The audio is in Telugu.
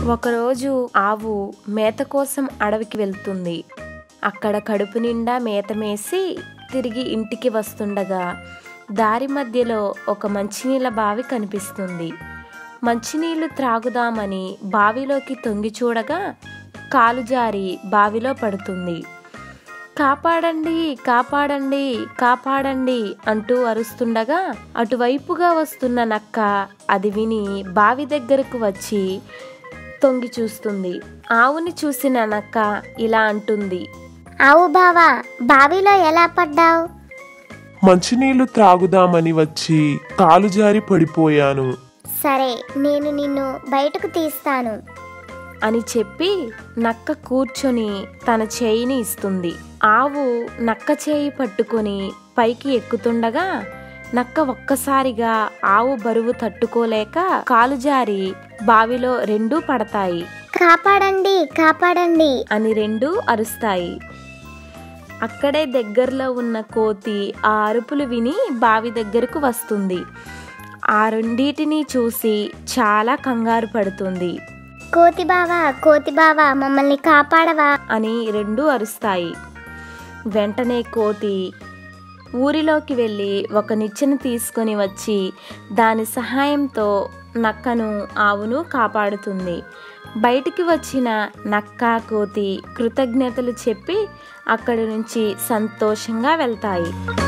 ఒకరోజు ఆవు మేత కోసం అడవికి వెళ్తుంది అక్కడ కడుపు నిండా మేత మేసి తిరిగి ఇంటికి వస్తుండగా దారి మధ్యలో ఒక మంచినీళ్ళ బావి కనిపిస్తుంది మంచినీళ్లు త్రాగుదామని బావిలోకి తొంగి చూడగా కాలు జారి బావిలో పడుతుంది కాపాడండి కాపాడండి కాపాడండి అంటూ అరుస్తుండగా అటువైపుగా వస్తున్న నక్క అది విని బావి దగ్గరకు వచ్చి తొంగి చూస్తుంది ఆవుని చూసిన నక్క ఇలా అంటుంది ఆవు బావా బావిలో ఎలా పడ్డావు మంచినీళ్లు త్రాగుదామని వచ్చి కాలు జారి పడిపోయాను సరే నేను నిన్ను బయటకు తీస్తాను అని చెప్పి నక్క కూర్చొని తన చేయిని ఇస్తుంది ఆవు నక్క చేయి పట్టుకొని పైకి ఎక్కుతుండగా నక్క ఒక్కసారిగా ఆవు బరువు తట్టుకోలేక కాలు జారి బావిలో రెండూ పడతాయి కాపాడండి కాపాడండి అని రెండు అరుస్తాయి అక్కడే దగ్గరలో ఉన్న కోతి ఆ అరుపులు విని బావి దగ్గరకు వస్తుంది ఆ రెండిటిని చూసి చాలా కంగారు పడుతుంది కోతి బావా కోతి బావా మమ్మల్ని కాపాడవా అని రెండు అరుస్తాయి వెంటనే కోతి ఊరిలోకి వెళ్ళి ఒక నిచ్చెన తీసుకొని వచ్చి దాని సహాయంతో నక్కను ఆవును కాపాడుతుంది బయటికి వచ్చిన నక్క కోతి కృతజ్ఞతలు చెప్పి అక్కడి నుంచి సంతోషంగా వెళ్తాయి